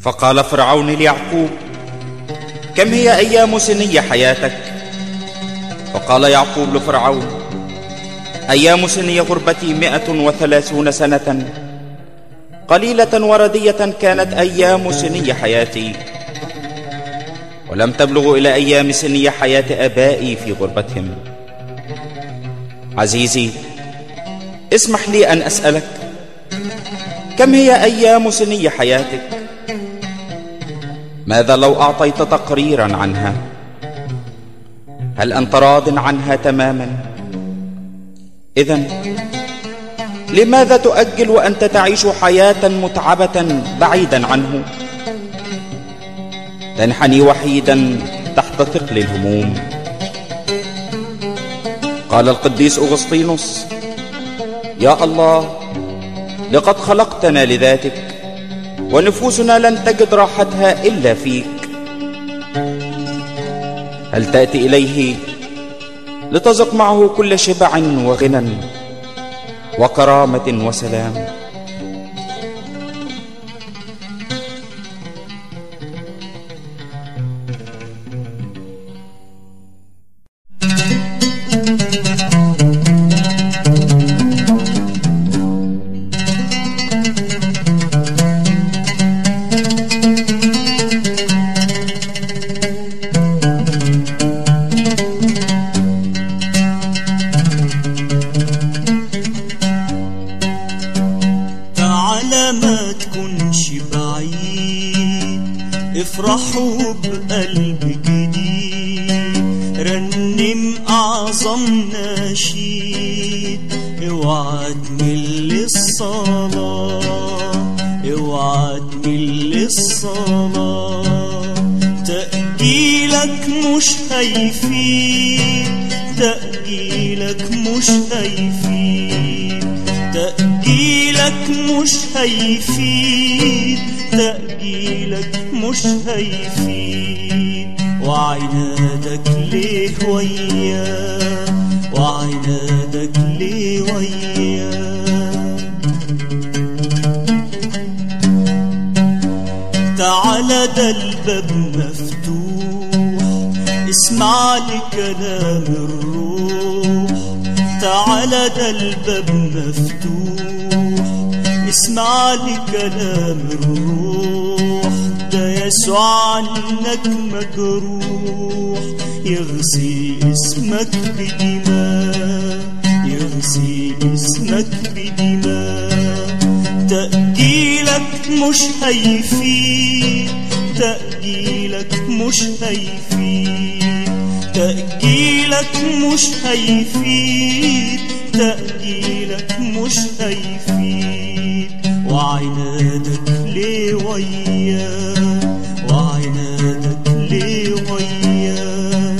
فقال فرعون ليعقوب كم هي أيام سني حياتك فقال يعقوب لفرعون أيام سني غربتي مئة وثلاثون سنة قليلة وردية كانت أيام سني حياتي ولم تبلغ إلى أيام سني حياة آبائي في غربتهم عزيزي اسمح لي أن أسألك كم هي أيام سني حياتك ماذا لو أعطيت تقريرا عنها هل أنت راض عنها تماما إذا لماذا تؤجل وأنت تعيش حياة متعبة بعيدا عنه تنحني وحيدا تحت ثقل الهموم قال القديس أغسطينوس يا الله لقد خلقتنا لذاتك ونفوسنا لن تجد راحتها إلا فيك هل تأتي إليه لتزق معه كل شبع وغنى وكرامة وسلام تعالى ما تكونش بعيد افرحوا بقلب جديد رنم اعظم نشيد اوعى تمل الصلاة اوعى تمل الصلاة تأجيلك مش هيفيد تأجيلك مش هيفيد تأجيلك مش هيفيد تأجيلك مش هيفيد وعنادك ليه وياه وعنادك ليه وياه تعالى ده الباب مفتوح اسمع لكلام الروح تعالى ده الباب مفتوح اسمع لكلام الروح ده يسوع عنك مجروح يغسي اسمك بدماء يغسي اسمك بدماء تأجيلك مش هيفيد تأجيلك مش هيفيد تأجيلك مش هيفيد تأجيلك مش هيفيد وعنادك ليه وياه وعنادك ليه وياه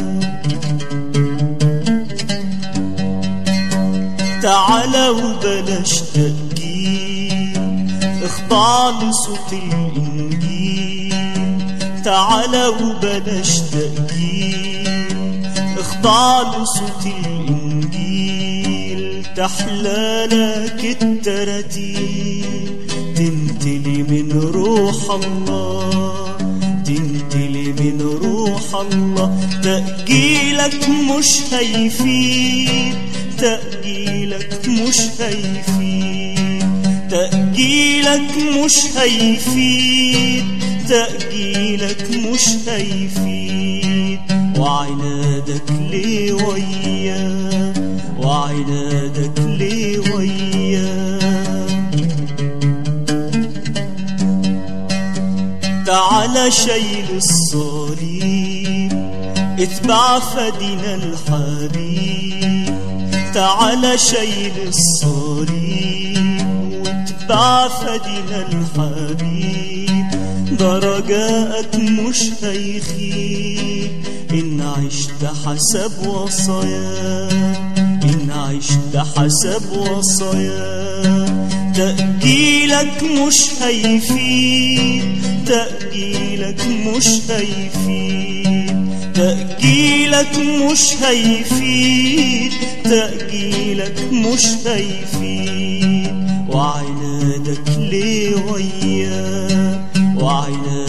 تعالى وبلاش تأجيل اخضع لصوت الإنجيل تعالى وبلاش تأجيل اخضع لصوت الإنجيل تحلى لك التراتيل تمتلي من روح الله تمتلي من روح الله تأجيلك مش هيفيد تأجيلك مش هيفيد تأجيلك مش هيفيد تأجيلك مش هيفيد وعنادك ليه وياه وعنادك ليه وياه تعالى شيل الصليب اتبع فدينا الحبيب تعالى شيل الصليب واتبع فدينا الحبيب درجاتك مش هيخيب إن عشت حسب وصاياه إن عشت حسب وصاياه تأجيلك مش هيفيد تأجيلك مش هيفيد تأجيلك مش هيفيد تأجيلك مش هيفيد وعنادك ليه وياه وعنادك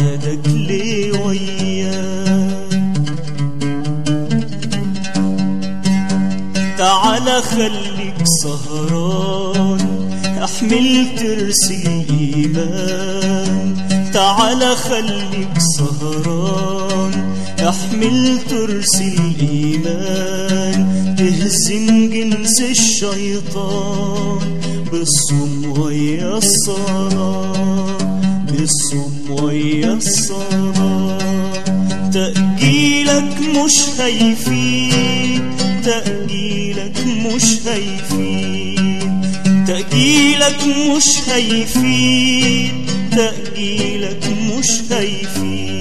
تعال خليك سهران احمل ترس الإيمان تعال خليك سهران احمل ترس الإيمان تهزم جنس الشيطان بالصوم ويا الصلاة بالصوم ويا الصلاة تأجيلك مش هيفيد تأجيلك مش هيفيد تأجيلك مش هيفيد تأجيلك مش هيفيد